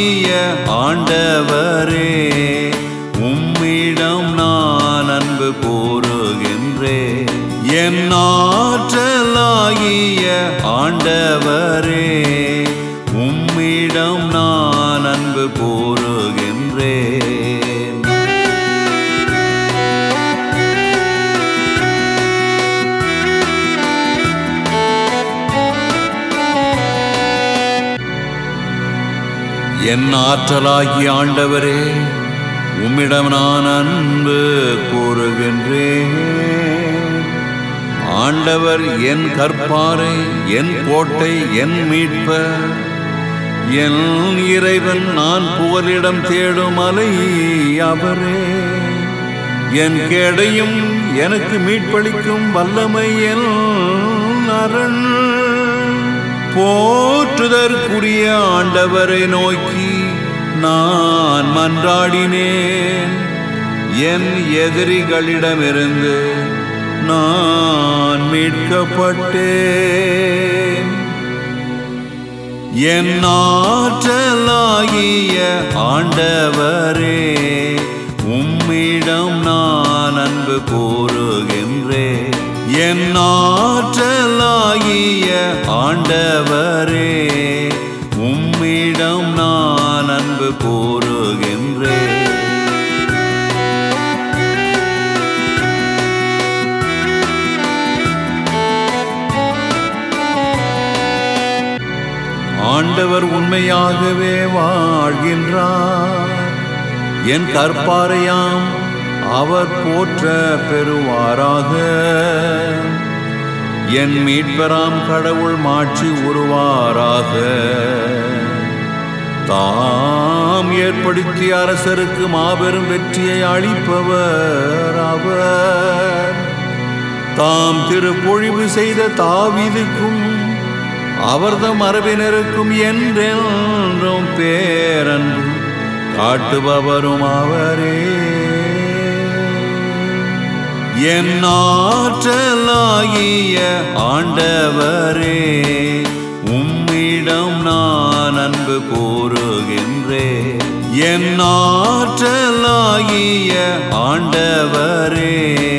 ஆண்டவரே உம்மிடம் நான் அன்பு கூறுகின்றேன் என் ஆற்றலாகிய ஆண்டவரே உம்மிடம் நான் அன்பு கூறுகின்றேன் என் ஆற்றலாகிய ஆண்டவரே உம்மிடம் நான் அன்பு கூறுகின்றேன் ஆண்டவர் என் கற்பாரை என் கோட்டை என் மீட்பர் என் இறைவன் நான் புகலிடம் தேடும் அலை அவரே என் கேடையும் எனக்கு மீட்பளிக்கும் வல்லமை என் அரண் போற்றுதற்குரிய ஆண்டவரை நோக்கி நான் மன்றாடினேன் என் எதிரிகளிடமிருந்து நான் மீட்கப்பட்டேன் என் ஆற்றலாகிய ஆண்டவரே உம்மிடம் நான் அன்பு கூறுகின்றேன் என் ஆற்றலாகிய ஆண்டவரே உம்மிடம் நான் அன்பு கூறுகின்றேன் ஆண்டவர் உண்மையாகவே வாழ்கின்றார் என் கற்பாரையாம் அவர் போற்ற பெறுவாராக என் மீட்பராம் கடவுள் மாட்சி உருவாராக தாம் ஏற்படுத்திய அரசருக்கு மாபெரும் வெற்றியை அளிப்பவர் அவர் தாம் திருப்பொழிவு செய்த தாவீதுக்கும் அவர்தம் மரபினருக்கும் என்றென்றும் பேரன்பு காட்டுபவரும் அவரே என் ஆற்றலாகிய ஆண்டவரே உம்மிடம் நான் அன்பு கூறுகின்றேன் என் ஆற்றலாகிய ஆண்டவரே